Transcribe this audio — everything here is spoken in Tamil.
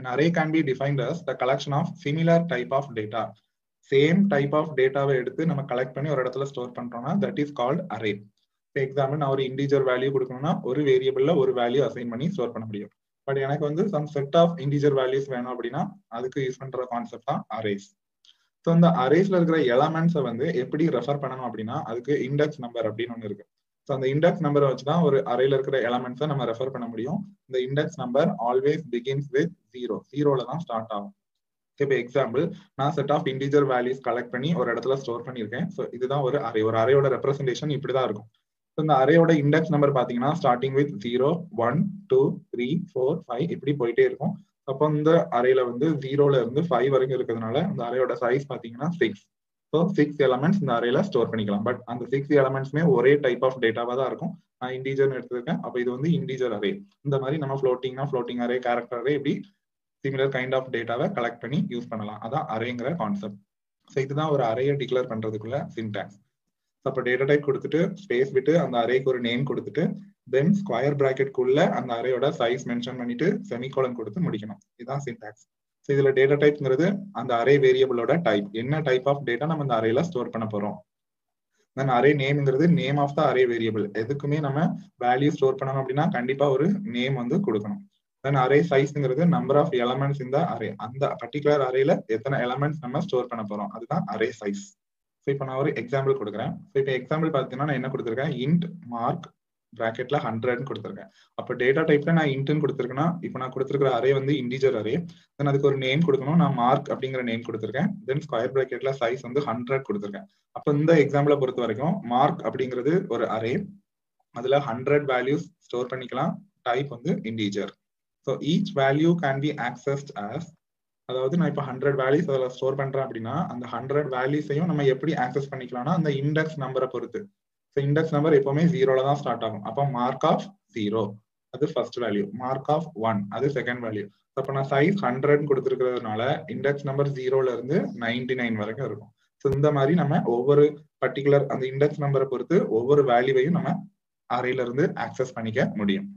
An array can be defined as the collection of similar type of data. Same type of டேட்டாவை எடுத்து நம்ம கலெக்ட் பண்ணி ஒரு இடத்துல ஸ்டோர் பண்றோம்னா that is called array for example நான் ஒரு இன்டிஜர் வேல்யூ கொடுக்கணும்னா ஒரு வேரியபிள்ல ஒரு வேல்யூ அசைன் பண்ணி ஸ்டோர் பண்ண முடியும் பட் எனக்கு வந்து some set of integer values வேணும் அப்படின்னா அதுக்கு யூஸ் பண்ற கான்செப்ட் தான் அரேஸ் ஸோ இந்த அரேஸ்ல இருக்கிற எலமெண்ட்ஸை வந்து எப்படி ரெஃபர் பண்ணணும் அப்படின்னா அதுக்கு இண்டெக்ஸ் நம்பர் அப்படின்னு ஒன்று இருக்கு ஸோ அந்த இண்டெக்ஸ் நம்பரை வச்சு தான் ஒரு அறையில இருக்கிற எலமெண்ட்ஸை நம்ம ரெஃபர் பண்ண முடியும் இந்த index number always begins with zero ஜீரோல தான் ஸ்டார்ட் ஆகும் இப்போ எக்ஸாம்பிள் நான் set of integer values collect பண்ணி ஒரு இடத்துல ஸ்டோர் பண்ணியிருக்கேன் ஸோ இதுதான் ஒரு அரே ஒரு அறையோட ரெப்ரஸன்டேஷன் இப்படிதான் இருக்கும் ஸோ இந்த அறையோட இண்டெக்ஸ் நம்பர் பார்த்தீங்கன்னா starting with zero one two three four five இப்படி போயிட்டே இருக்கும் அப்போ இந்த அறையில வந்து ஜீரோல இருந்து ஃபைவ் வரைக்கும் இருக்கிறதுனால இந்த அறையோட சைஸ் பார்த்தீங்கன்னா சிக்ஸ் ஸோ சிக்ஸ் எலமெண்ட்ஸ் இந்த அறையில ஸ்டோர் பண்ணிக்கலாம் பட் அந்த சிக்ஸ் எலமெண்ட்ஸ்மே ஒரே டைப் ஆஃப் டேட்டாவா தான் இருக்கும் நான் இன்டீஜர்னு எடுத்திருக்கேன் அப்போ இது வந்து இன்டீஜர் அரே இந்த மாதிரி நம்ம ஃப்ளோட்டிங்னா ஃப்ளோட்டிங் அரே கேரக்டர் அரே இப்படி சிமிலர் கைண்ட் ஆஃப் டேட்டாவை கலெக்ட் பண்ணி யூஸ் பண்ணலாம் அதான் அரேங்கிற கான்செப்ட் ஸோ இதுதான் ஒரு அறையை டிக்ளேர் பண்றதுக்குள்ள சின்டாக்ஸ் அப்போ டேட்டா டைப் கொடுத்துட்டு ஸ்பேஸ் விட்டு அந்த அரேக்கு ஒரு நேம் கொடுத்துட்டு தென் ஸ்கொயர் பிராக்கெட்குள்ள அந்த அரேயோட சைஸ் மென்ஷன் பண்ணிட்டு செமிகோலன் கொடுத்து முடிக்கணும் இதுதான் சின்டாக்ஸ் ஸோ இதுல டேட்டா டைப்ங்கிறது அந்த அரே வேரியபிளோட டைப் என்ன டைப் ஆஃப் டேட்டா நம்ம அந்த அரேல ஸ்டோர் பண்ண போறோம் தென் அரே நேம்ங்கிறது name of the array variable எதுக்குமே நம்ம வேல்யூ ஸ்டோர் பண்ணணும் அப்படின்னா கண்டிப்பா ஒரு நேம் வந்து கொடுக்கணும் தென் அரே சைஸ்ங்கிறது நம்பர் ஆஃப் எலமெண்ட்ஸ் இந்த அரே அந்த பர்டிகுலர் அரேல எத்தனை எலமெண்ட்ஸ் நம்ம ஸ்டோர் பண்ண போறோம் அதுதான் அரே சைஸ் ஸோ இப்போ நான் ஒரு எக்ஸாம்பிள் கொடுக்குறேன் ஸோ இப்போ எக்ஸாம்பிள் பார்த்தீங்கன்னா நான் என்ன கொடுத்துருக்கேன் இன்ட் மார்க் ப்ராக்கெட்ல ஹண்ட்ரட்னு கொடுத்துருக்கேன் அப்போ டேட்டா டைப்ல நான் இன்ட்னு கொடுத்துருக்கேன்னா இப்போ நான் கொடுத்துருக்கிற அரே வந்து இன்டிஜர் அரே தென் அதுக்கு ஒரு நேம் கொடுக்கணும் நான் மார்க் அப்படிங்கிற நேம் கொடுத்துருக்கேன் தென் ஸ்கொயர் ப்ராக்கெட்ல சைஸ் வந்து ஹண்ட்ரட் கொடுத்துருக்கேன் அப்போ இந்த எக்ஸாம்பிளை பொறுத்த வரைக்கும் மார்க் அப்படிங்கிறது ஒரு அரே அதுல ஹண்ட்ரட் வேல்யூஸ் ஸ்டோர் பண்ணிக்கலாம் டைப் வந்து integer so each value can be accessed as அதாவது நான் இப்போ ஹண்ட்ரட் வேல்யூஸ் அதில் ஸ்டோர் பண்றேன் அப்படின்னா அந்த ஹண்ட்ரட் வேல்யூஸையும் நம்ம எப்படி ஆக்சஸ் பண்ணிக்கலாம்னா அந்த இண்டெக்ஸ் நம்பரை பொறுத்து ஸோ இண்டெக்ஸ் நம்பர் எப்பவுமே ஜீரோல தான் ஸ்டார்ட் ஆகும் அப்போ மார்க் ஆஃப் ஜீரோ அது first value mark of one அது செகண்ட் வேல்யூ அப்போ நான் சைஸ் ஹண்ட்ரட் கொடுத்துருக்கிறதுனால இண்டெக்ஸ் நம்பர் ஜீரோல இருந்து நைன்டி நைன் வரைக்கும் இருக்கும் ஸோ இந்த மாதிரி நம்ம ஒவ்வொரு பர்டிகுலர் அந்த இண்டெக்ஸ் நம்பரை பொறுத்து ஒவ்வொரு வேல்யூவையும் நம்ம அறையில இருந்து ஆக்சஸ் பண்ணிக்க முடியும்